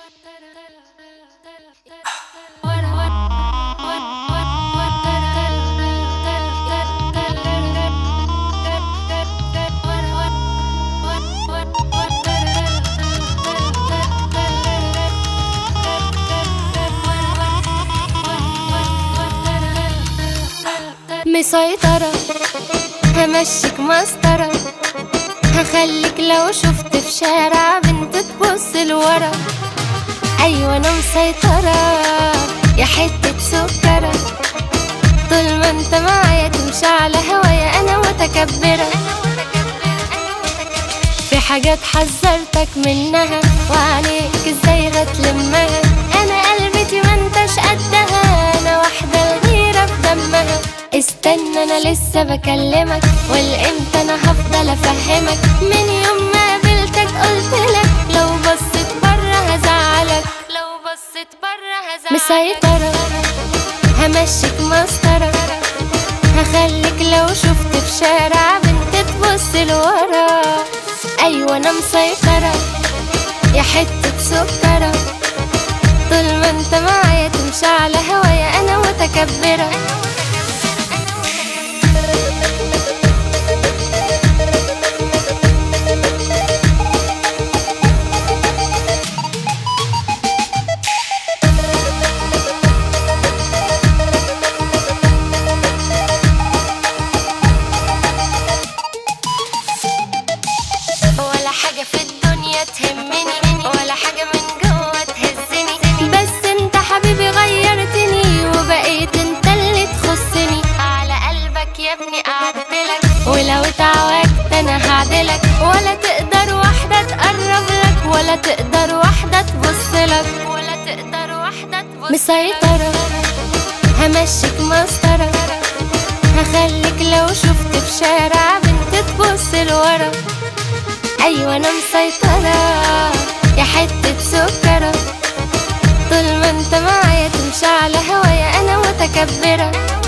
مسيطرة همشيك مسطرة هخليك لو شفت في شارع بنت تبص لورا أيوة أنا مسيطرة يا حتة سكرة طول ما انت معايا تمشي على هوايا أنا متكبرة في حاجات حذرتك منها وعليك ازاي هتلمها انا قلبتي ما انتش قدها انا واحدة الغيرة في دمها استنى انا لسه بكلمك والامتى انا هفضل افهمك من يوم ما قابلتك قلتلك لو بصيت بره هزعلك لو بصيت بره هزعلك مسيطرة همشيك مسطرة هخليك لو شفت في شارع بنت تبص لورا ايوه انا مسيطرة يا حتة سكرة طول ما انت معايا تمشي على هوايا انا متكبرة ولا حاجة في الدنيا تهمني ولا حاجة من جوه تهزني بس انت حبيبي غيرتني وبقيت انت اللي تخصني على قلبك يا ابني قعدتلك ولو اتعودت انا هعدلك ولا تقدر واحدة تقرب لك ولا تقدر واحدة تبص لك ولا تقدر واحدة تبص مسيطرة همشيك مسطرة هخليك لو شفت في شارع بنت تبص لورا ايوه انا مسيطرة يا حتة سكرة طول ما انت معايا تمشي على هوايا انا متكبرة